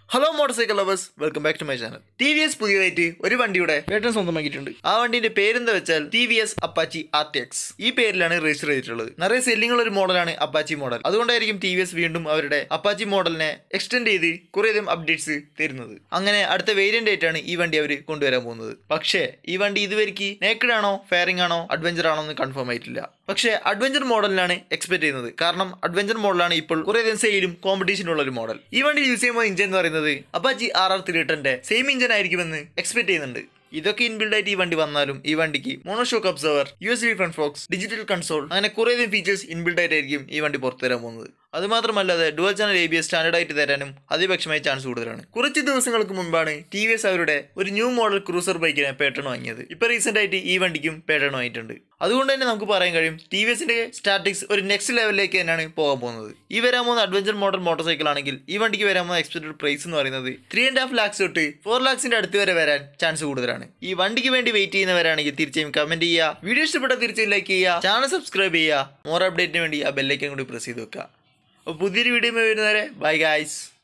hello motorcycle lovers welcome back to my channel T V S പുതിയതായിട്ട് ഒരു വണ്ടിയുടെ patent സ്വന്തമാക്കിയിട്ടുണ്ട് ആ വണ്ടിന്റെ പേരെന്താ വെച്ചാൽ T V S Apache R T X ഈ പേരിലാണ് രജിസ്റ്റർ ചെയ്തിട്ടുള്ളത് നിറയെ സെല്ലിംഗ് ഉള്ള ഒരു മോഡലാണ് അപ്പാച്ചി മോഡൽ അതുകൊണ്ടായിരിക്കും ടി വി എസ് വീണ്ടും അവരുടെ അപ്പാച്ചി മോഡലിനെ എക്സ്റ്റെൻഡ് ചെയ്ത് കുറേയധികം അപ്ഡേറ്റ്സ് തരുന്നത് അങ്ങനെ അടുത്ത വേരിയന്റ് ആയിട്ടാണ് ഈ വണ്ടി അവർ കൊണ്ടുവരാൻ പോകുന്നത് പക്ഷേ ഈ വണ്ടി ഇതുവരെയ്ക്ക് നേക്കഡ് ആണോ ഫെയറിംഗ് ആണോ അഡ്വഞ്ചർ ആണോ എന്ന് കൺഫേം ആയിട്ടില്ല പക്ഷേ അഡ്വഞ്ചർ മോഡലിനാണ് എക്സ്പെക്ട് ചെയ്യുന്നത് കാരണം അഡ്വഞ്ചർ മോഡലാണ് ഇപ്പോൾ കുറേയധികം സെയിലും കോമ്പറ്റീഷനും ഉള്ള ഒരു മോഡൽ ഈ വണ്ടി യൂസ് ചെയ്യുമ്പോൾ ഇഞ്ചൻ എന്ന് പറയുന്നത് അപ്പാച്ചി ആർ ആർ ത്രീ ടെന്റെ സെയിം ഇഞ്ചൻ ആയിരിക്കുമെന്ന് എക്സ്പെക്ട് ചെയ്യുന്നുണ്ട് ഇതൊക്കെ ഇൻബിൽഡ് ആയിട്ട് ഈ വണ്ടി വന്നാലും ഈ വണ്ടിക്ക് monoshock absorber U S B front forks digital console അങ്ങനെ കുറേയധികം ഫീച്ചേഴ്സ് ഇൻബിൽഡ് ആയിട്ടായിരിക്കും ഈ വണ്ടി പുറത്തു തരാൻ പോകുന്നത് അതുമാത്രമല്ലാതെ dual channel A B S standard ആയിട്ട് തരാനും അതിപക്ഷമായ ചാൻസ് കൂടുതലാണ് കുറച്ച് ദിവസങ്ങൾക്ക് മുൻപാണ് ടി വി എസ് അവരുടെ ഒരു ന്യൂ മോഡൽ ക്രൂസർ ബൈക്കിനെ പേട്ടൺ വാങ്ങിയത് ഇപ്പൊ റീസെന്റ് ആയിട്ട് ഈ വണ്ടിക്കും പേട്ടൺ വാങ്ങിയിട്ടുണ്ട് അതുകൊണ്ട് തന്നെ നമുക്ക് പറയാൻ കഴിയും ടി വി എസിന്റെ സ്റ്റാറ്റിക്സ് ഒരു നെക്സ്റ്റ് ലെവലിലേക്ക് തന്നെയാണ് പോകാൻ പോകുന്നത് ഈ വരാൻ പോകുന്ന അഡ്വഞ്ചർ മോഡൽ മോട്ടോർ സൈക്കിൾ ആണെങ്കിൽ ഈ വണ്ടിക്ക് വരാൻ പോകുന്ന എക്സ്പെക്ടഡ് പ്രൈസ് എന്ന് പറയുന്നത് ത്രീ ആൻഡ് ഹാഫ് ലാക്സ് തൊട്ട് ഫോർ ലാക്സിന്റെ അടുത്ത് വരെ വരാൻ ചാൻസ് കൂടുതലാണ് ഈ വണ്ടിക്ക് വേണ്ടി വെയിറ്റ് ചെയ്യുന്നവരാണെങ്കിൽ തീർച്ചയായും കമന്റ് ചെയ്യുക വീഡിയോ ഇഷ്ടപ്പെട്ട തീർച്ചയായും ലൈക്ക് ചെയ്യുക ചാനൽ സബ്സ്ക്രൈബ് ചെയ്യുക മോർ അപ്ഡേറ്റിന് വേണ്ടി ആ ബെല്ലൈക്കൻ കൂടി പ്രസ് ചെയ്ത് വെക്കുക അപ്പോൾ പുതിയൊരു വീഡിയോ വരുന്നവരെ ബൈ ഗായ്സ്